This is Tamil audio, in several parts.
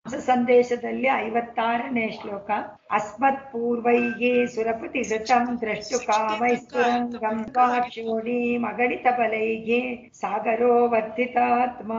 ಸಂದೇಶದಲ್ಲಿ ಐವತ್ತಾರನೇ ಶ್ಲೋಕ ಅಸ್ಮತ್ ಪೂರ್ವೈಗೆ ಸುರಪತಿ ಋತಂ ದ್ರಷ್ಟು ಕಾಮೈಸ್ತುರಂಗಂ ಕಾಕ್ಷೋಣಿ ಮಗಣಿತ ಬಲೈಗೆ ಸಾಗರೋ ವರ್ಧಿತಾತ್ಮ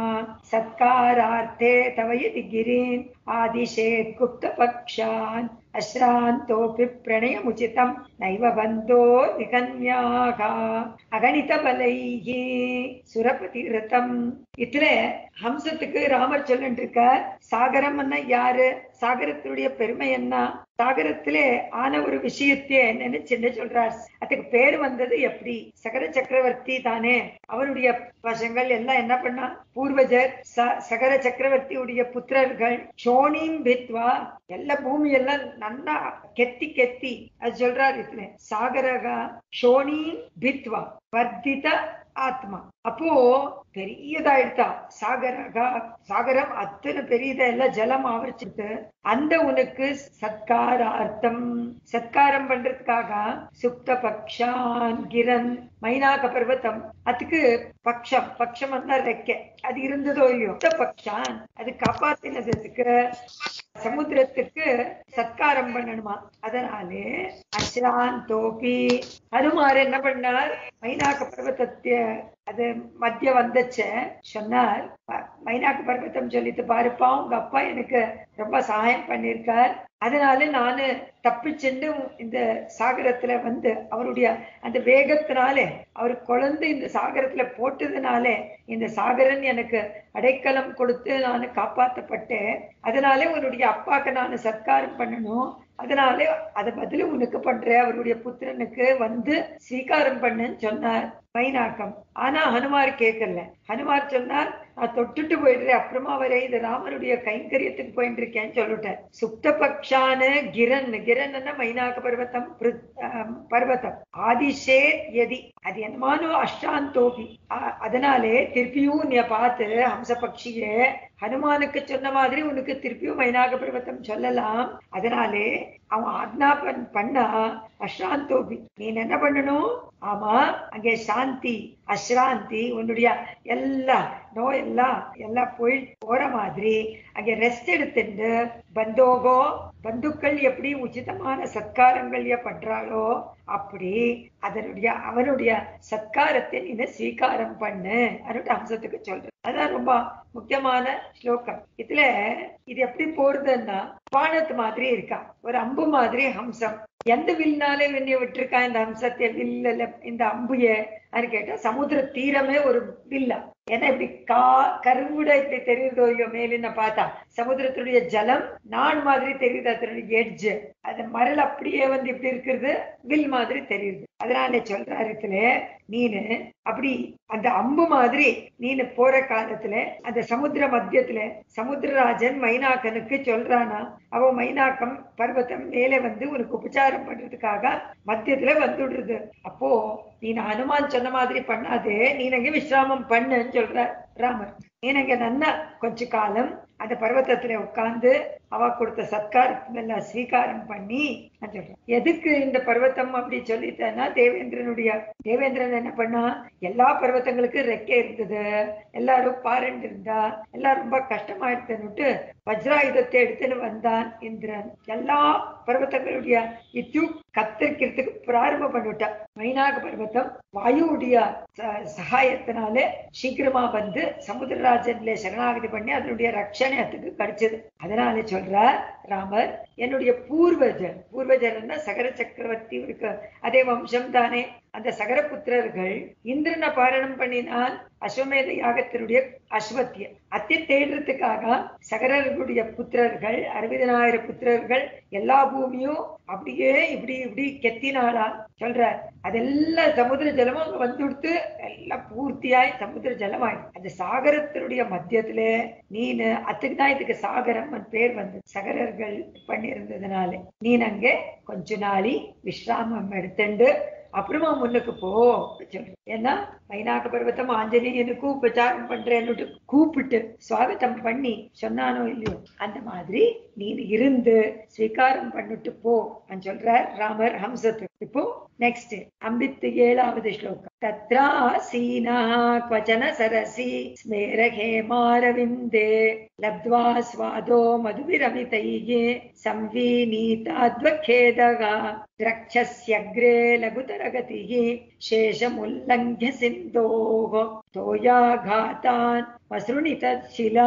ಸತ್ಕಾರಾರ್ಥೆ ತವ ಯದಿ ಗಿರೀನ್ ಆದಿಶೇತ್ ಗುಪ್ತ ಪಕ್ಷಾನ್ ಅಶ್ರಾಂತೋಪಿ ಪ್ರಣಯಮುಚಿತಂ ನೈವ ಬಂಧೋ ನಿಗನ್ಯಾಗ அகணித பலையே சுரபதி ரதம் இதுல ஹம்சத்துக்கு ராமர் சொல்லிட்டு இருக்க சாகரம்னா யாரு சாகரத்தினுடைய பெருமை என்ன சாகரத்திலே ஆன ஒரு விஷயத்தையே நினைச்சுன்னு சொல்றார் அதுக்கு பேர் வந்தது எப்படி சகர சக்கரவர்த்தி தானே அவருடைய வசங்கள் எல்லாம் என்ன பண்ணா பூர்வஜர் சகர சக்கரவர்த்தியுடைய புத்திரர்கள் சோனிம் பித்வா எல்லா பூமி எல்லாம் நன்னா கெத்தி கெத்தி அது சொல்றாரு இதுல சாகரகா சோனிம் பித்வா வர்த்தித ஆத்மா அப்போ பெரியதாயிடுதா சாகரகா சாகரம் அத்தனை பெரியதா எல்லாம் ஜலம் ஆவரிச்சுட்டு அந்த உனக்கு சத்காரார்த்தம் சத்காரம் பண்றதுக்காக சுப்த பக்ஷான் கிரன் மைனாக பர்வத்தம் அதுக்கு பக்ஷம் பக்ஷம் வந்தா ரெக்க அது இருந்ததோ இல்லையோ சுப்த பக்ஷான் அது காப்பாத்தினதுக்கு சமுத்திரத்துக்கு சத்காரம் பண்ணணுமா அதனாலே அஸ்ரான் தோப்பி ஹனுமார் என்ன பண்ணார் மைனாக்க பர்வத்தத்தை அது மத்திய வந்துச்ச சொன்னார் மைனாக்கு பர்வத்தம் சொல்லிட்டு பாருப்பா உங்க அப்பா எனக்கு ரொம்ப சகாயம் பண்ணிருக்கார் அதனால நானு தப்பிச்சுண்டு இந்த சாகரத்துல வந்து அவருடைய அந்த வேகத்தினாலே அவர் குழந்தை இந்த சாகரத்துல போட்டதுனாலே இந்த சாகரன் எனக்கு அடைக்கலம் கொடுத்து நான் காப்பாற்றப்பட்டேன் அதனாலே உன்னுடைய அப்பாக்கு நான் சத்காரம் பண்ணணும் அதனாலே அதை பதில் உனக்கு பண்றேன் அவருடைய புத்திரனுக்கு வந்து ஸ்வீகாரம் பண்ணுன்னு சொன்னார் மைனாக்கம் ஆனா ஹனுமார் கேட்கல ஹனுமார் சொன்னார் நான் தொட்டுட்டு போயிடுறேன் அப்புறமா வரை இது ராமனுடைய கைங்கரியத்துக்கு போயிட்டு இருக்கேன்னு சொல்லிட்டேன் சுப்த பக்ஷான கிரண் கிரன் மைனாக பர்வத்தம் பர்வத்தம் ஆதிஷே எதி அது என்னமானோ அஷ்டாந்தோபி அதனாலே திருப்பியும் நீ பார்த்து ஹம்ச பக்ஷியே ஹனுமானுக்கு சொன்ன மாதிரி உனக்கு திருப்பியும் மைனாக பர்வத்தம் சொல்லலாம் அதனாலே அவன் ஆக்னா பண்ணா அஷ்ராந்தோபி நீ என்ன பண்ணணும் ஆமா அங்கே சாந்தி அஸ்ராந்தி உன்னுடைய எல்லா நோய் எல்லாம் எல்லாம் போய் போற மாதிரி அங்கே ரெஸ்ட் எடுத்துட்டு பந்தோகோ பந்துக்கள் எப்படி உச்சிதமான சத்காரங்கள் பண்றாளோ அப்படி அதனுடைய அவனுடைய சத்காரத்தை நீ ஸ்வீகாரம் பண்ணு அப்படின்னு அம்சத்துக்கு சொல்றேன் அதான் ரொம்ப முக்கியமான ஸ்லோகம் இதுல இது எப்படி போறதுன்னா பானத்து மாதிரி இருக்கா ஒரு அம்பு மாதிரி ஹம்சம் எந்த வில்னாலே விண்ணிய விட்டுருக்கா இந்த ஹம்சத்தை வில்ல இந்த அம்புய கேட்டா சமுத்திர தீரமே ஒரு வில்லா ஏன்னா இப்படி கா கருவிட இப்படி தெரியுதோ இல்லையோ மேலின பார்த்தா சமுத்திரத்துடைய ஜலம் நான் மாதிரி தெரியுது அதனுடைய எட்ஜ் அந்த மரல் அப்படியே வந்து இப்படி இருக்கிறது வில் மாதிரி தெரியுது அதனால சொல்றாரு இதுல நீனு அப்படி அந்த அம்பு மாதிரி நீனு போற காலத்துல அந்த சமுத்திர மத்தியத்துல சமுத்திரராஜன் மைனாக்கனுக்கு சொல்றானா அவன் மைனாக்கம் பர்வத்தம் மேலே வந்து உனக்கு உபச்சாரம் பண்றதுக்காக மத்தியத்துல வந்துடுறது அப்போ நீ ஹனுமான் சொன்ன மாதிரி பண்ணாதே நீ அங்க விசிராமம் பண்ணுன்னு சொல்ற ராமர் நீனங்க நன்னா கொஞ்ச காலம் அந்த பர்வத்தத்துல உட்கார்ந்து அவ கொடுத்த சத்காரம் எல்லாம் ஸ்வீகாரம் பண்ணி சொல்றேன் எதுக்கு இந்த பர்வத்தம் அப்படி சொல்லிட்டேன்னா தேவேந்திரனுடைய தேவேந்திரன் என்ன பண்ணா எல்லா பர்வத்தங்களுக்கு ரெக்கை இருந்தது எல்லாரும் பாருண்டு இருந்தா எல்லாம் ரொம்ப கஷ்டமா எடுத்துன்னுட்டு வஜ்ராயுதத்தை எடுத்துன்னு வந்தான் இந்திரன் எல்லா பர்வத்தங்களுடைய இத்தியு கத்திரிக்கிறதுக்கு பிராரம்பம் பண்ணிவிட்டான் மைனாக பர்வத்தம் வாயுடைய சகாயத்தினால சீக்கிரமா வந்து சமுத்திரராஜன்ல சரணாகதி பண்ணி அதனுடைய ரட்சணத்துக்கு கிடைச்சது அதனால சொல்ற ராமர் என்னுடைய பூர்வஜர் பூர்வஜர்னா சகர சக்கரவர்த்தி இருக்கு அதே வம்சம் தானே அந்த சகரபுத்திரர்கள் இந்திரனை பாரணம் பண்ணினால் அஸ்வமேத யாகத்தினுடைய அஸ்வத்திய அத்தை தேடுறதுக்காக சகரர்களுடைய புத்திரர்கள் அறுபதினாயிரம் புத்திரர்கள் எல்லா பூமியும் அப்படியே இப்படி இப்படி கெத்தினாளா சொல்ற அதெல்லாம் சமுத்திர ஜலமும் அங்க வந்து கொடுத்து எல்லாம் பூர்த்தியாய் சமுத்திர ஜலமாய் அந்த சாகரத்தினுடைய மத்தியத்துல நீனு அதுக்கு தான் இதுக்கு சாகரம் பேர் வந்து சகரர்கள் பண்ணியிருந்ததுனால நீ அங்க கொஞ்ச நாளி விஸ்ராமம் எடுத்துண்டு அப்புறமா முன்னுக்கு போ சொல்ற ஏன்னா மைனாக பர்வத்தம் ஆஞ்சநேயனுக்கு உபச்சாரம் பண்றேன்னு கூப்பிட்டு சுவாகத்தம் பண்ணி சொன்னானோ இல்லையோ அந்த மாதிரி நீ இருந்து ஸ்வீகாரம் பண்ணிட்டு போ சொல்றார் ராமர் ஹம்சத்து இப்போ நெக்ஸ்ட் ஐம்பத்தி ஏழாவது ஸ்லோகம் தத்ராசீனா क्वचन सरसि स्मेरहेमारविन्दे लब्ध्वा स्वादो मधुभिरमितैः संवीनीताद्वखेदः द्रक्षस्यग्रे लघुतरगतिः शेषमुल्लङ्घ्य सिन्धोः तोयाघातान् वसृणितशिला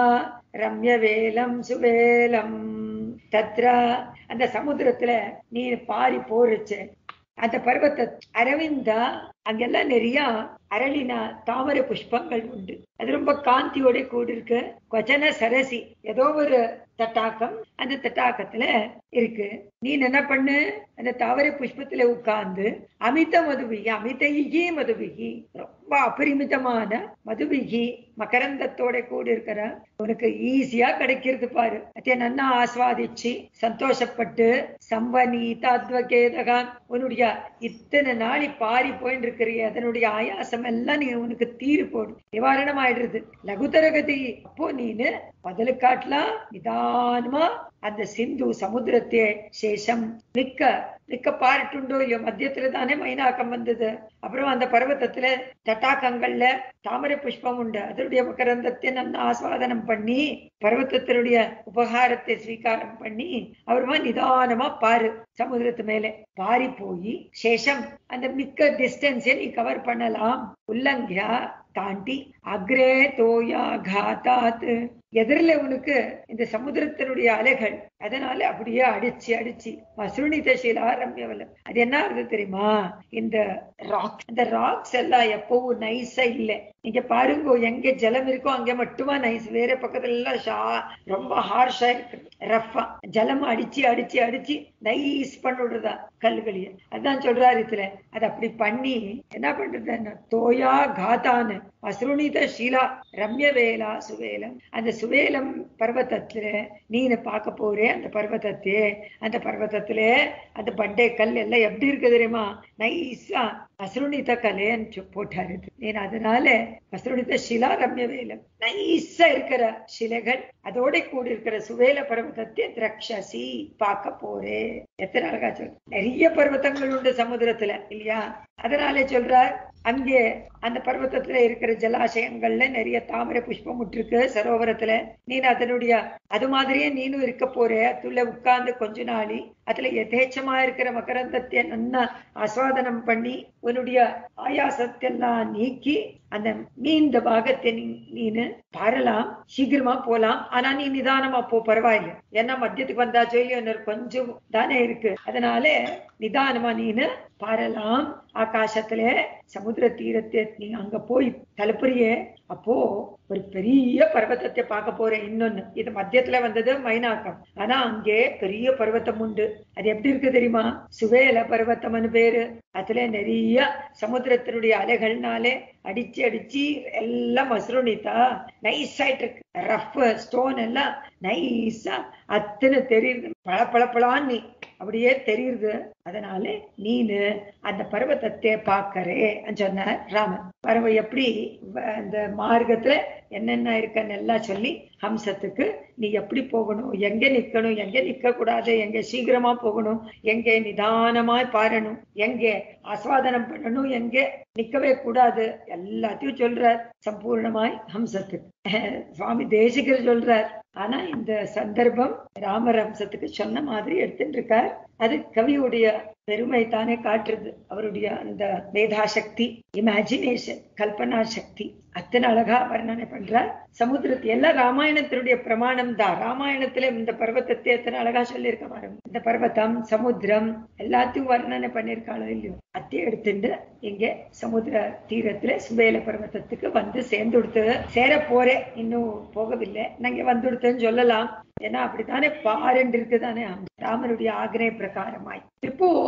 ரம்யவேலம் சுவேலம் தத்ரா அந்த சமுத்திரத்துல நீ பாரி போருச்சு அந்த பர்வத்தை அரவிந்தா அங்கெல்லாம் நிறைய அரளினா தாமரை புஷ்பங்கள் உண்டு அது ரொம்ப காந்தியோட கூட இருக்கு கொச்சன சரசி ஏதோ ஒரு தட்டாக்கம் அந்த தட்டாக்கத்துல இருக்கு நீ என்ன பண்ணு அந்த தாவரை புஷ்பத்துல உட்கார்ந்து அமித மதுவிகி அமிதைகி மதுவிகி ரொம்ப அபரிமிதமான மதுவிகி மகரந்தத்தோட கூட இருக்கிற உனக்கு ஈஸியா கிடைக்கிறது பாரு அதே நன்னா ஆஸ்வாதிச்சு சந்தோஷப்பட்டு சம்பனி தாத்வகேதகான் உன்னுடைய இத்தனை நாளி பாரி போயின்னு இருக்கிறிய அதனுடைய ஆயாசம் எல்லாம் நீ உனக்கு தீரு போடும் நிவாரணம் ஆயிடுறது லகுதரகதி அப்போ நீனு முதலு காட்டலாம் நிதானமா அந்த சிந்து சமுத்திரத்தே சேஷம் நிக்க நிக்க பாருட்டுண்டோ இல்லையோ மத்தியத்துல தானே மைனாக்கம் வந்தது அப்புறம் அந்த பர்வத்தத்துல தட்டாக்கங்கள்ல தாமரை புஷ்பம் உண்டு அதனுடைய மகரந்தத்தை நல்லா ஆஸ்வாதனம் பண்ணி பர்வத்தத்தினுடைய உபகாரத்தை ஸ்வீகாரம் பண்ணி அப்புறமா நிதானமா பாரு சமுதிரத்து மேலே பாரி போய் சேஷம் அந்த மிக்க டிஸ்டன்ஸை நீ கவர் பண்ணலாம் உல்லங்கியா தாண்டி அக்ரே தோயா காத்தாத் எதிரில உனக்கு இந்த சமுத்திரத்தினுடைய அலைகள் அதனால அப்படியே அடிச்சு அடிச்சு மசுனித சீலா ரம்யவலம் அது என்ன ஆகுது தெரியுமா இந்த ராக் அந்த ராக்ஸ் எல்லாம் எப்பவும் நைஸா இல்ல நீங்க பாருங்க எங்க ஜலம் இருக்கோ அங்க மட்டுமா நைஸ் வேற பக்கத்துல எல்லாம் ஷா ரொம்ப ஹார்ஷா இருக்கு ரஃபா ஜலம் அடிச்சு அடிச்சு அடிச்சு நைஸ் பண்ணிடுறதா கல்களைய அதான் சொல்றாரு இதுல அது அப்படி பண்ணி என்ன பண்றது தோயா காத்தான்னு அசுருணித ஷீலா ரம்ய வேலா சுவேலம் அந்த சுவேலம் பர்வத்தத்துல நீனு பார்க்க போறே அந்த பர்வத்தத்தே அந்த பர்வத்தத்துல அந்த பண்டை கல் எல்லாம் எப்படி இருக்கு தெரியுமா நைஸா அசுருணித கலைன்னு போட்டாரு நீன் அதனால அசுருணித சிலா ரம்ய வேலம் நைஸா இருக்கிற சிலைகள் அதோட கூட இருக்கிற சுவேல பர்வத்தத்தை திரக்ஷசி பார்க்க போறே எத்தனை அழகா சொல் நிறைய பர்வத்தங்கள் உண்டு சமுதிரத்துல இல்லையா அதனாலே சொல்றார் அங்கே அந்த பர்வத்தத்துல இருக்கிற ஜலாசயங்கள்ல நிறைய தாமரை புஷ்பம் விட்டுருக்கு சரோவரத்துல நீ அதனுடைய அது மாதிரியே நீனும் இருக்க போற அதுல உட்கார்ந்து கொஞ்ச நாளி அதுல எதேச்சமா இருக்கிற மகரந்தத்தை நன்னா ஆஸ்வாதனம் பண்ணி உன்னுடைய ஆயாசத்தை எல்லாம் நீக்கி அந்த மீந்த பாகத்தை நீனு பாரலாம் சீக்கிரமா போலாம் ஆனா நீ நிதானமா போ பரவாயில்ல ஏன்னா மத்தியத்துக்கு வந்தாச்சோ இல்லையோ கொஞ்சம் தானே இருக்கு அதனால நிதானமா நீனு பாரலாம் ஆகாசத்துல சமுத்திர தீரத்தை நீ அங்க போய் தலப்புறியே அப்போ ஒரு பெரிய பர்வத்தத்தை பார்க்க போறேன் இன்னொன்னு இது மத்தியத்துல வந்தது மைனாக்கம் ஆனா அங்கே பெரிய பர்வத்தம் உண்டு அது எப்படி இருக்கு தெரியுமா சுவேல பர்வத்தம்னு பேரு அதுல நிறைய சமுத்திரத்தினுடைய அலைகள்னாலே அடிச்சு அடிச்சு எல்லாம் மசுருணித்தா நைஸ் ஆயிட்டு இருக்கு ரஃப் ஸ்டோன் எல்லாம் நைஸா அத்தனை தெரியுது பளபளபளான்னு அப்படியே தெரியுது அதனால நீனு அந்த பர்வத்தத்தை பாக்கறே சொன்னார் ராமன் பறவை எப்படி அந்த மார்க்கத்துல என்னென்ன இருக்குன்னு எல்லாம் சொல்லி ஹம்சத்துக்கு நீ எப்படி போகணும் எங்க நிக்கணும் எங்க நிக்க கூடாது எங்க சீக்கிரமா போகணும் எங்க நிதானமாய் பாரணும் எங்க ஆஸ்வாதனம் பண்ணணும் எங்க நிக்கவே கூடாது எல்லாத்தையும் சொல்றார் சம்பூர்ணமாய் ஹம்சத்துக்கு சுவாமி தேசிகர் சொல்றார் ஆனா இந்த சந்தர்ப்பம் ராமர் ஹம்சத்துக்கு சொன்ன மாதிரி எடுத்துட்டு இருக்கார் அது கவியுடைய பெருமை தானே காட்டுறது அவருடைய அந்த மேதாசக்தி இமேஜினேஷன் கல்பனா சக்தி அத்தனை அழகா வர்ணனை பண்றார் சமுத்திரத்தை எல்லாம் ராமாயணத்தினுடைய பிரமாணம் தான் ராமாயணத்துல இந்த பர்வத்தத்தை எத்தனை அழகா சொல்லியிருக்க பாருங்க இந்த பர்வத்தம் சமுத்திரம் எல்லாத்தையும் வர்ணனை பண்ணிருக்காளோ இல்லையோ அத்தையும் எடுத்துட்டு இங்க சமுத்திர தீரத்துல சுபேல பர்வத்தத்துக்கு வந்து சேர்ந்து கொடுத்து சேர போறேன் இன்னும் போகவில்லை நாங்க வந்து கொடுத்தேன்னு சொல்லலாம் ஏன்னா அப்படித்தானே பாருண்டு இருக்குதானே ராமனுடைய ஆக்னே பிரகாரமாய் இப்போ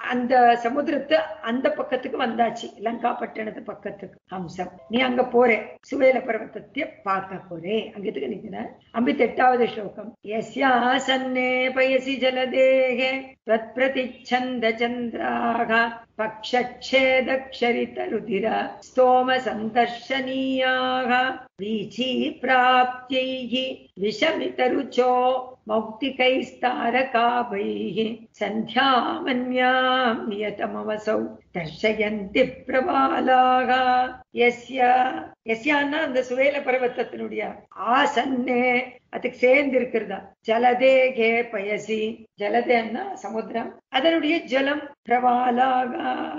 அந்த சமுத்திரத்து அந்த பக்கத்துக்கு வந்தாச்சு லங்கா பட்டணத்து பக்கத்துக்கு ஹம்சம் நீ அங்க போறே சுவேல பர்வத்தத்தை பார்க்க போறே அங்க எதுக்கு நிக்கிற ஐம்பத்தெட்டாவது ஸ்லோகம் யஸ்யாசன்னே பயசி ஜலதேகே त्वत् प्रतिच्छन्द चन्द्राः पक्षच्छेदक्षरितरुधिर स्तोम सन्दर्शनीयाः वीची प्राप्त्यैः विषमितरुचो मौक्तिकैस्तारकाभैः सन्ध्यामन्यां नियतमवसौ தர்ஷயந்தி பிரபாலாக எஸ்ய எஸ்யான்னா அந்த சுவேல பர்வத்தத்தினுடைய ஆசன்னே அதுக்கு சேர்ந்து இருக்கிறதா ஜலதேகே பயசி ஜலதேன்னா சமுத்திரம் அதனுடைய ஜலம் பிரபாலாக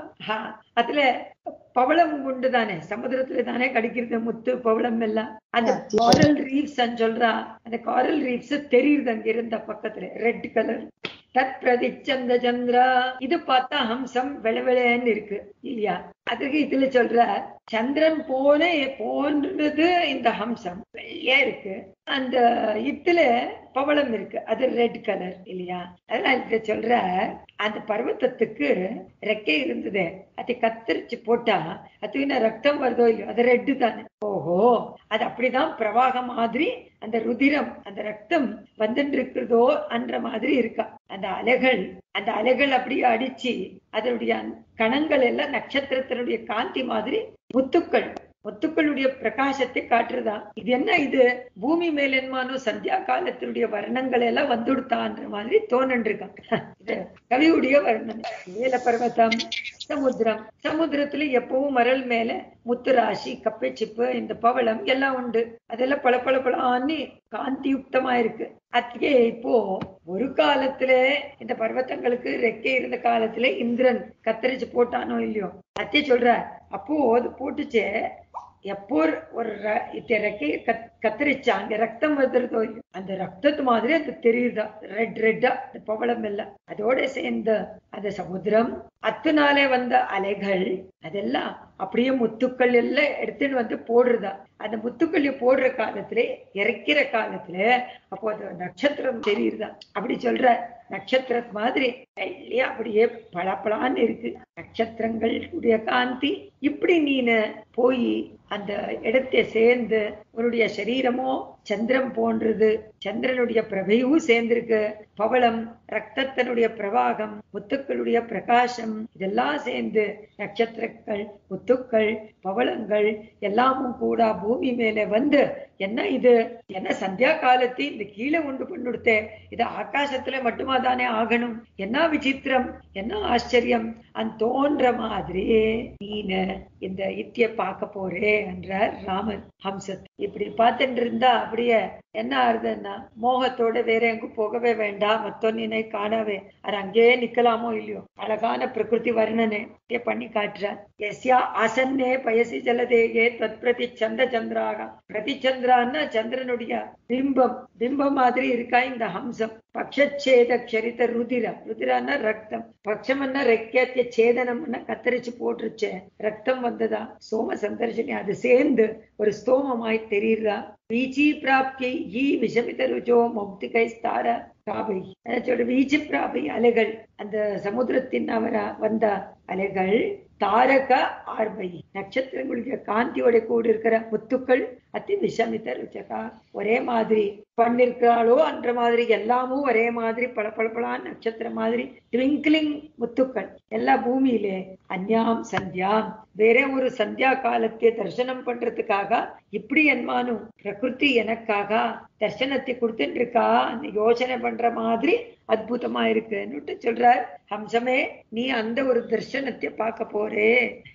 அதுல பவளம் உண்டு தானே சமுத்திரத்துல தானே கிடைக்கிறது முத்து பவளம் எல்லாம் அந்த காரல் ரீப்ஸ் சொல்றா அந்த காரல் ரீப்ஸ் தெரியுது அங்க இருந்த பக்கத்துல ரெட் கலர் தத் பிரதிச்சந்த சந்திரா இது பார்த்தா ஹம்சம் வெளவெளன்னு இருக்கு இல்லையா அதுக்கு இதுல சொல்ற சந்திரன் போல போன்றது இந்த ஹம்சம் வெள்ளையா இருக்கு அந்த இதுல பவளம் இருக்கு அது ரெட் கலர் இல்லையா அதனால இத சொல்ற அந்த பர்வத்தத்துக்கு ரெக்கை இருந்தது அதை கத்தரிச்சு போட்டா அது என்ன ரத்தம் வருதோ இல்லையோ அது ரெட்டு தானே ஓஹோ அது அப்படிதான் பிரவாகம் மாதிரி அந்த ருதிரம் அந்த ரத்தம் வந்துட்டு இருக்கிறதோ அன்ற மாதிரி இருக்கா அந்த அலைகள் அந்த அலைகள் அப்படியே அடிச்சு அதனுடைய கணங்கள் எல்லாம் நட்சத்திரத்தினுடைய காந்தி மாதிரி முத்துக்கள் முத்துக்களுடைய பிரகாசத்தை காட்டுறதா இது என்ன இது பூமி மேல் என்னமானோ சந்தியா காலத்தினுடைய வர்ணங்கள் எல்லாம் வந்துடுத்தான்ற மாதிரி தோணுருக்காங்க இது கவியுடைய வர்ணம் மேல பர்வதம் சமுத்திரம் சமுத்திரத்துல எப்பவும் மரல் மேல முத்து ராசி கப்பை சிப்பு இந்த பவளம் எல்லாம் உண்டு அதெல்லாம் பல பல பலான்னு காந்தி யுக்தமா இருக்கு அதுக்கே இப்போ ஒரு காலத்துல இந்த பர்வத்தங்களுக்கு ரெக்கை இருந்த காலத்துல இந்திரன் கத்தரிச்சு போட்டானோ இல்லையோ அத்தே சொல்ற அப்போ அது போட்டுச்சே எப்போ ஒரு ரெக்கை கத்தரிச்சா அங்க ரத்தம் வந்துருதோ அந்த ரத்தத்து மாதிரி அது தெரியுதா ரெட் ரெட்டா அந்த பவளம் எல்லாம் அதோட சேர்ந்த அந்த சமுத்திரம் அத்துனாலே வந்த அலைகள் அதெல்லாம் அப்படியே முத்துக்கள் எல்லாம் எடுத்துன்னு வந்து போடுறதா அந்த முத்துக்கள் போடுற காலத்துல இறக்கிற காலத்துல அப்போ அந்த நட்சத்திரம் தெரியுதா அப்படி சொல்ற நட்சத்திர மாதிரி வெள்ளையா அப்படியே பளபளான்னு இருக்கு நட்சத்திரங்கள் உடைய காந்தி இப்படி நீனு போய் அந்த இடத்தை சேர்ந்து உன்னுடைய சரீரமோ சந்திரம் போன்றது சந்திரனுடைய பிரபையும் சேர்ந்திருக்கு பவளம் ரத்தத்தினுடைய பிரவாகம் முத்துக்களுடைய பிரகாசம் இதெல்லாம் சேர்ந்து நட்சத்திரங்கள் முத்துக்கள் பவளங்கள் எல்லாமும் கூட பூமி மேல வந்து என்ன இது என்ன சந்தியா காலத்தை இந்த கீழே உண்டு பண்ணிடுத்தே இது ஆகாசத்துல மட்டுமா தானே ஆகணும் என்ன விசித்திரம் என்ன ஆச்சரியம் அந்த தோன்ற மாதிரி நீனு இந்த இத்திய பார்க்க போறே என்றார் ராமன் ஹம்சத் இப்படி பார்த்துட்டு இருந்தா அப்படியே என்ன ஆறுதுன்னா மோகத்தோட வேற எங்கும் போகவே வேண்டாம் மத்தொன்னினை காணவே அது அங்கேயே நிக்கலாமோ இல்லையோ அழகான பிரகிருதி வர்ணனை பண்ணி காட்டுற எஸ்யா அசன்னே பயசி ஜலதேகே தத் பிரதி சந்த சந்திராக பிரதி சந்திரான்னா சந்திரனுடைய பிம்பம் பிம்பம் மாதிரி இருக்கா இந்த ஹம்சம் பக்ஷேத க்ஷரித ருதிரம் ருதிரான்னா ரத்தம் பட்சம்னா ரெக்கத்திய சேதனம்னா கத்தரிச்சு போட்டுருச்சே ரத்தம் வந்ததா சோம சந்தர்ஷனி அது சேர்ந்து ஒரு ஸ்தோமமாய் தெரியுதா வீச்சி பிராப்தியை ஈ விஷமித ருஜோ மௌக்திகை ஸ்தார காபை சொல்ற வீச்சு பிராபை அலைகள் அந்த சமுத்திரத்தின் அவர வந்த அலைகள் தாரக ஆர்பை நட்சத்திரங்களுடைய காந்தியோட கூட இருக்கிற முத்துக்கள் அத்தி விஷமித்த ருச்சகா ஒரே மாதிரி பண்ணிருக்கிறாளோ அன்ற மாதிரி எல்லாமும் ஒரே மாதிரி பல பளபளான் நட்சத்திரம் மாதிரி ட்விங்கிளிங் முத்துக்கள் எல்லா பூமியிலே அந்யாம் சந்தியாம் வேற ஒரு சந்தியா காலத்தை தரிசனம் பண்றதுக்காக இப்படி என்மானும் பிரகிருதி எனக்காக தர்சனத்தை கொடுத்துட்டு இருக்கா அந்த யோசனை பண்ற மாதிரி அற்புதமா இருக்குன்னுட்டு சொல்றார் ஹம்சமே நீ அந்த ஒரு தர்சனத்தை பார்க்க போறே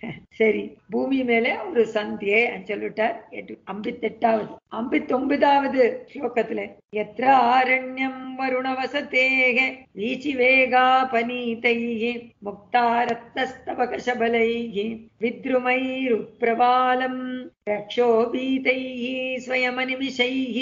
சரி பூமி மேல ஒரு சந்தியே சொல்லிட்டார் ஐம்பத்தெட்டாவது ஐம்பத்தி ஒன்பதாவது ஸ்லோகத்துல எத்திர ஆரண்யம் வருண வசதேக வீச்சி வேகா பனீதைः முக்தா ரத்னஸ்தவகசபலைः विद्रुमैरुप्रवालम् रक्षोभीतैः स्वयमनिमिषैः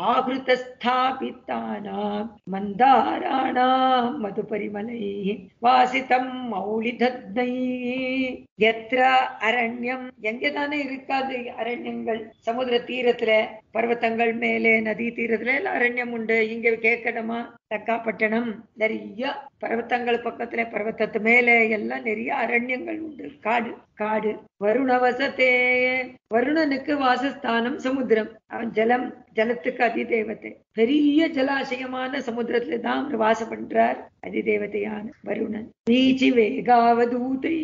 आहृतस्थापितानाम् मन्दाराणाम् मधुपरिमलैः வாசிதம் மௌலிதத்னை எத்திர அரண்யம் எங்கதானே இருக்காது அரண்யங்கள் சமுதிர தீரத்துல பர்வத்தங்கள் மேலே நதி தீரத்துல எல்லாம் அரண்யம் உண்டு இங்க கேட்கணுமா லங்காப்பட்டணம் நிறைய பர்வத்தங்கள் பக்கத்துல பர்வத்தத்து மேல எல்லாம் நிறைய அரண்யங்கள் உண்டு காடு காடு வருண வசத்தே வருணனுக்கு வாசஸ்தானம் சமுத்திரம் அவன் ஜலம் ஜலத்துக்கு அதிதேவத்தை பெரிய ஜலாசயமான சமுத்திரத்துல தான் அவர் வாசம் பண்றார் அதிதேவதையான வருணன் பீச்சி வேகாவதூதை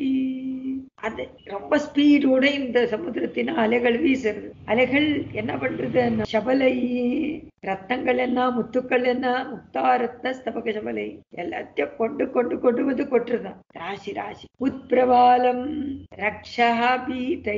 அது ரொம்ப ஸ்பீடோட இந்த சமுத்திரத்தின் அலைகள் வீசுறது அலைகள் என்ன பண்றது சபலை ரத்தங்கள் என்ன முத்துக்கள் என்ன முக்தாரத்ன ஸ்தபக சபலை எல்லாத்தையும் கொண்டு கொண்டு கொண்டு வந்து கொட்டுறதான் ராசி ராசி உத்பிரபாலம் ரக்ஷா பீதை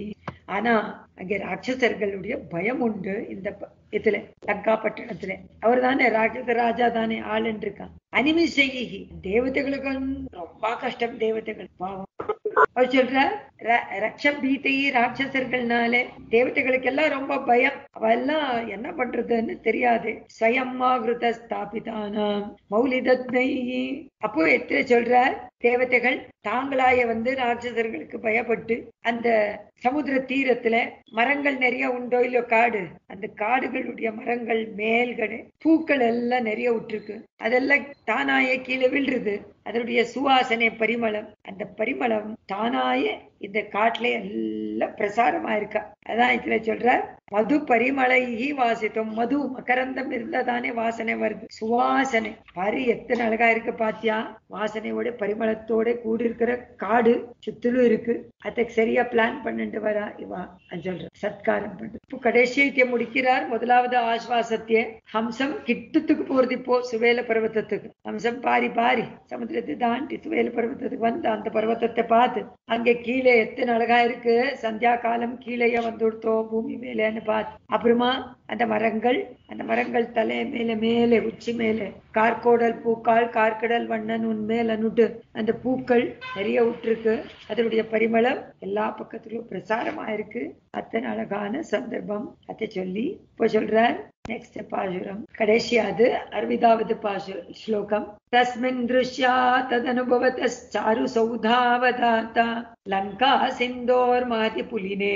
ஆனா அங்கே ராட்சசர்களுடைய பயம் உண்டு இந்த ப- இதுல லங்கா பட்டணத்துல அவர் தானே ராட்சச ராஜா தானே ஆளுன்னு இருக்கான் அனிமிசைகி தேவதைகளுக்கு ரொம்ப கஷ்டம் தேவதைகள் பாவம் அவர் சொல்ற ர- ரக்ஷ பீத்தை ராட்சசர்கள்னால தேவதைகளுக்கெல்லாம் ரொம்ப பயம் அவெல்லாம் என்ன பண்றதுன்னு தெரியாது ஸ்வயம்மாகிருத ஸ்தாபிதானாம் மௌலிதத்னை அப்போ எத்தனை சொல்றார் தேவதைகள் தாங்களாய வந்து ராட்சசர்களுக்கு பயப்பட்டு அந்த சமுத்திர தீரத்துல மரங்கள் நிறைய உண்டோ இல்லையோ காடு அந்த காடுகளுடைய மரங்கள் மேல்கಡೆ பூக்கள் எல்லாம் நிறைய விட்டுருக்கு அதெல்லாம் தானாயே கீழே விழுறது அதனுடைய சுவாசனை பரிமளம் அந்த பரிமளம் தானாயே இந்த காட்டுல எல்லாம் பிரசாரமா இருக்கா அதான் இதுல சொல்ற மது பரிமளைகி வாசித்தோம் மது மகரந்தம் இருந்தா தானே வாசனை வருது சுவாசனை பாரு எத்தனை அழகா இருக்கு பாத்தியா வாசனையோட பரிமளத்தோட கூடி இருக்கிற காடு சுத்திலும் இருக்கு அதுக்கு சரியா பிளான் பண்ணிட்டு வரா இவா அது சொல்ற சத்காரம் பண்றது இப்போ கடைசியத்தை முடிக்கிறார் முதலாவது ஆஸ்வாசத்திய ஹம்சம் கிட்டத்துக்கு போறது இப்போ சுவேல பர்வத்தத்துக்கு ஹம்சம் பாரி பாரி சமுத்திரத்தை தாண்டி சுவேல பர்வத்தத்துக்கு வந்து அந்த பர்வத்தத்தை பார்த்து அங்கே கீழே எத்தனை அழகா இருக்கு சந்தியா காலம் கீழேயே வந்து கொடுத்தோம் பூமி மேலேன்னு பார்த்து அப்புறமா அந்த மரங்கள் அந்த மரங்கள் தலை மேல மேலே உச்சி மேலே கார்கோடல் பூக்கால் கார்கடல் வண்ணன் உன் மேல நுட்டு அந்த பூக்கள் நிறைய விட்டுருக்கு அதனுடைய பரிமளம் எல்லா பக்கத்திலும் பிரசாரமா இருக்கு அத்தனை அழகான சந்தர்ப்பம் அதை சொல்லி இப்போ சொல்றார் நெக்ஸ்ட் பாசுரம் கடைசியாது அறுபதாவது பாசு ஸ்லோகம் தஸ்மின் திருஷ்யா ததனுபவத்தாரு சௌதாவதாத்தா லங்கா சிந்தோர்மாதி புலினே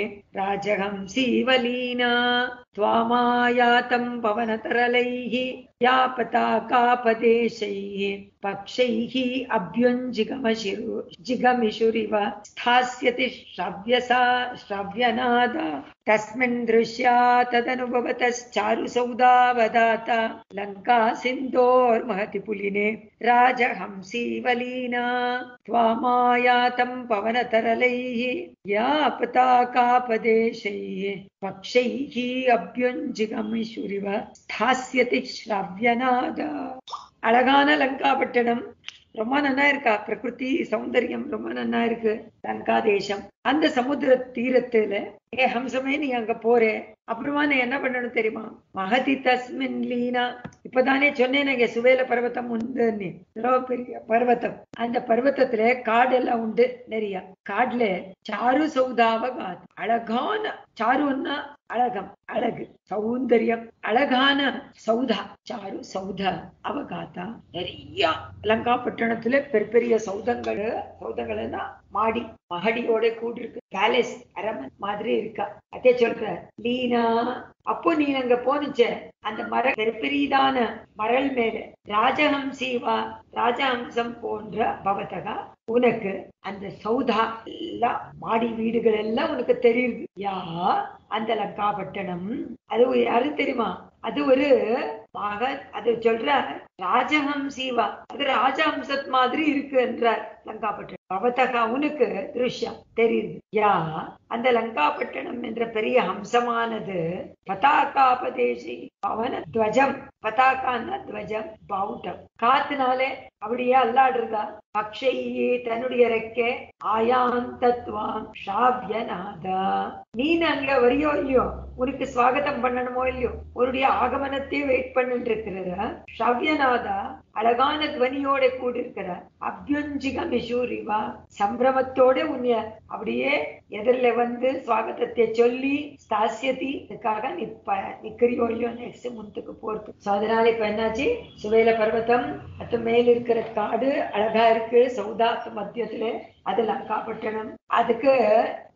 ராஜஹம்சீவலீனா त्वामायातं पवनतरलैः या पताकापदेशैः पक्षैः अभ्युञ्जिगमशिरु जिगमिषुरिव स्थास्यति श्रव्यसा श्रव्यनाद तस्मिन् दृश्या तदनुभवतश्चारुसौदावदात लङ्का सिन्धोर्महति पुलिने राजहंसीवलीना त्वामायातं पवनतरलैः या पताकापदेशैः पक्षैः அபியுஞ்சிகமிஷுரிவ ஸ்தாஸ்யதி ஸ்ரவ்யநாத அழகான லங்காபட்டணம் ரொம்ப நன்னா இருக்கா பிரகிருதி சௌந்தரியம் ரொம்ப நன்னா இருக்கு லங்கா தேசம் அந்த சமுத்திர தீரத்துல ஏ ஹம்சமே நீ அங்க போற அப்புறமா நீ என்ன பண்ணணும் தெரியுமா மகதி தஸ்மின் லீனா இப்பதானே சொன்னேன் இங்க சுவேல பர்வத்தம் உண்டு எவ்வளவு பெரிய பர்வத்தம் அந்த பர்வத்தத்துல காடெல்லாம் உண்டு நிறைய காடுல சாரு சௌதாவ காது அழகான சாருன்னா அழகம் அழகு சௌந்தரியம் அழகான சௌதா சாரு சௌத அவகாத்தா நிறைய லங்கா பட்டணத்துல பெரிய பெரிய சௌதங்கள் சௌதங்கள்னா மாடி மகடியோட கூடி இருக்கு பேலஸ் அரமன் மாதிரி இருக்கா அதே சொல்ற லீனா அப்போ நீ அங்க போனுச்ச அந்த மர பெரியதான மரல் மேல ராஜஹம்சீவா ராஜஹம்சம் போன்ற பவதகா உனக்கு அந்த சௌதா எல்லாம் மாடி வீடுகள் எல்லாம் உனக்கு தெரியுது யா அந்த லங்காபட்டணம் அது யாரு தெரியுமா அது ஒரு மகன் அது சொல்ற ராஜஹம்சீவா அது ராஜஹம்சத் மாதிரி இருக்கு என்றார் லங்காபட்டணம் பவதகா உனக்கு திருஷ்யம் தெரியுது யா அந்த லங்காபட்டணம் என்ற பெரிய ஹம்சமானது பதாகாபதேசி பவன துவஜம் பதாகான்னா துவஜம் பவுட்டம் காத்துனாலே அப்படியே அல்லாடுறதா பக்ஷையே தன்னுடைய ரெக்கே ஆயாந்தத்வாம் ஷாவ்யநாதா நீ அங்க வரியோ இல்லையோ உனக்கு ஸ்வாகதம் பண்ணணுமோ இல்லையோ உன்னுடைய ஆகமனத்தையே வெயிட் பண்ணிட்டு இருக்கிற ஷவ்யநாதா அழகான துவனியோட கூட இருக்கிற அபியுஞ்சிக மிஷூரிவா சம்பிரமத்தோட உன்னைய அப்படியே எதிரில வந்து ஸ்வாகதத்தை சொல்லி ஸ்தாசியதி இதுக்காக நிப்ப நிக்கிறியோ இல்லையோ நெக்ஸ்ட் முன்னுக்கு போறது சோ அதனால இப்ப என்னாச்சு சுவேல பர்வதம் அது மேல இருக்கிற காடு அழகா இருக்கு சௌதாத்து மத்தியத்துல அது லங்காபட்டணம் அதுக்கு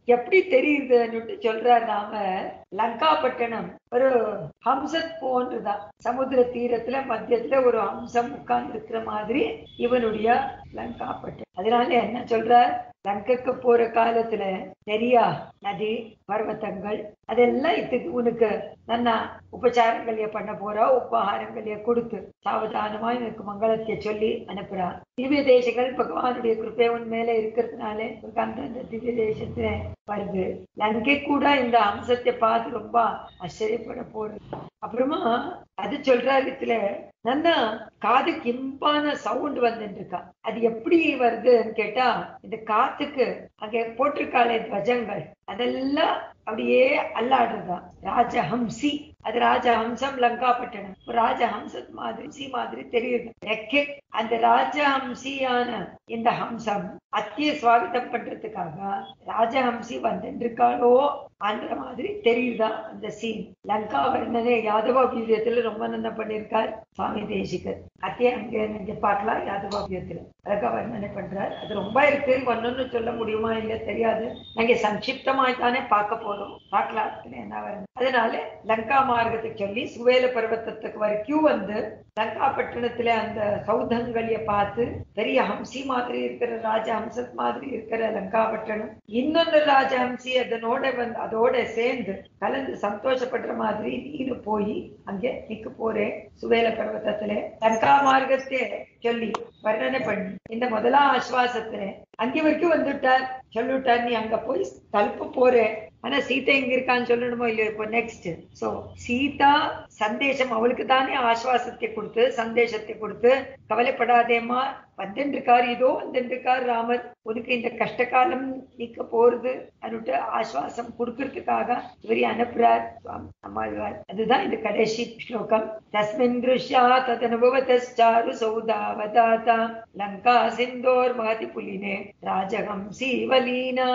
எப்படி தெரியுதுன்னு சொல்றார் நாம லங்காபட்டணம் ஒரு ஹம்சத் போன்றுதான் சமுத்திர தீரத்துல மத்தியத்துல ஒரு ஹம்சம் உட்கார்ந்து இருக்கிற மாதிரி இவனுடைய லங்காபட்டணம் அதனால என்ன சொல்றார் லங்கைக்கு போற காலத்துல நிறைய நதி பர்வத்தங்கள் அதெல்லாம் இதுக்கு உனக்கு நன்னா உபச்சாரங்களைய பண்ண போறா உபகாரங்களைய கொடுத்து சாவதானமா எனக்கு மங்களத்தை சொல்லி அனுப்புறா திவ்ய தேசங்கள் பகவானுடைய கிருப்பை உன் மேல இருக்கிறதுனால உனக்கு அந்தந்த திவ்ய தேசத்துல வருது லங்கை கூட இந்த அம்சத்தை பார்த்து ரொம்ப ஆச்சரியப்பட போறது அப்புறமா அது சொல்றாரு இதுல நல்லா காது கிம்பான சவுண்ட் வந்துட்டு இருக்கா அது எப்படி வருதுன்னு கேட்டா இந்த காத்துக்கு அங்க போட்டிருக்காளே துவஜங்கள் அதெல்லாம் அப்படியே அல்லாடுறதா ராஜஹம்சி அது ராஜஹம்சம் லங்காபட்டணம் ராஜஹம்சத் மாதிரி சி மாதிரி தெரியுது ரெக்கை அந்த ராஜஹம்சியான இந்த ஹம்சம் அத்திய சுவாகத்தம் பண்றதுக்காக ராஜஹம்சி வந்துருக்காளோ அந்த மாதிரி தெரியுதா அந்த சீன் லங்கா வர்ணனை யாதவ வீரியத்துல ரொம்ப நல்லா பண்ணியிருக்கார் சுவாமி தேசிகர் அத்திய அங்க நீங்க பார்க்கலாம் யாதவ வீரியத்துல அழகா வர்ணனை பண்றார் அது ரொம்ப இருக்கு ஒன்னொன்னு சொல்ல முடியுமா இல்ல தெரியாது நாங்க சங்கிப்தமாய் தானே பார்க்க போறோம் பார்க்கலாம் என்ன வரும் அதனால லங்கா மார்க்கத்தை சொல்லி சுவேல பர்வத்தத்துக்கு வரைக்கும் வந்து லங்கா பட்டணத்துல அந்த சௌதங்களைய பார்த்து பெரிய ஹம்சி மாதிரி இருக்கிற ராஜஹம்சத் மாதிரி இருக்கிற லங்கா பட்டணம் இன்னொன்னு ராஜஹம்சி அதனோட வந்து அதோட சேர்ந்து கலந்து சந்தோஷப்படுற மாதிரி நீனு போய் அங்கே நிக்க போறேன் சுவேல பர்வத்தத்துல லங்கா மார்க்கத்தை சொல்லி வர்ணனை பண்ணி இந்த முதலா ஆஸ்வாசத்துல அங்கே வரைக்கும் வந்துட்டார் சொல்லிவிட்டார் நீ அங்க போய் தலுப்பு போறேன் ஆனா சீதா எங்க இருக்கான்னு சொல்லணுமோ இல்லையோ இப்போ நெக்ஸ்ட் சோ சீதா சந்தேஷம் அவளுக்கு தானே ஆஸ்வாசத்தை கொடுத்து சந்தேஷத்தை கொடுத்து கவலைப்படாதேம்மா வந்துருக்கார் இதோ வந்துருக்கார் ராமர் உனக்கு இந்த கஷ்ட காலம் நீக்க போறது அன்னுட்டு ஆஸ்வாசம் கொடுக்கறதுக்காக இவரை அனுப்புறார் அம்மாழ்வார் அதுதான் இந்த கடைசி ஸ்லோகம் தஸ்மின் திருஷ்யா ததனுபவத்தாரு சௌதாவதாதா லங்கா சிந்தோர் மகதி புலினே ராஜகம் சீவலீனா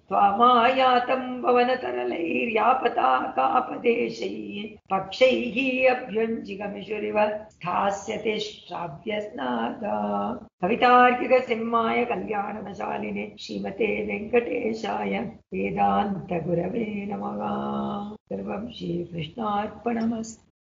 त्वामायातं भवनतरलैर्यापता कापदेशैः पक्षैः अभ्युञ्जिगमिषुरिव स्थास्यते श्राव्यस्नादा कवितार्किकसिंहाय कल्याणशालिने श्रीमते वेङ्कटेशाय वेदान्तगुरवे नमः सर्वं श्रीकृष्णार्पणमस्तु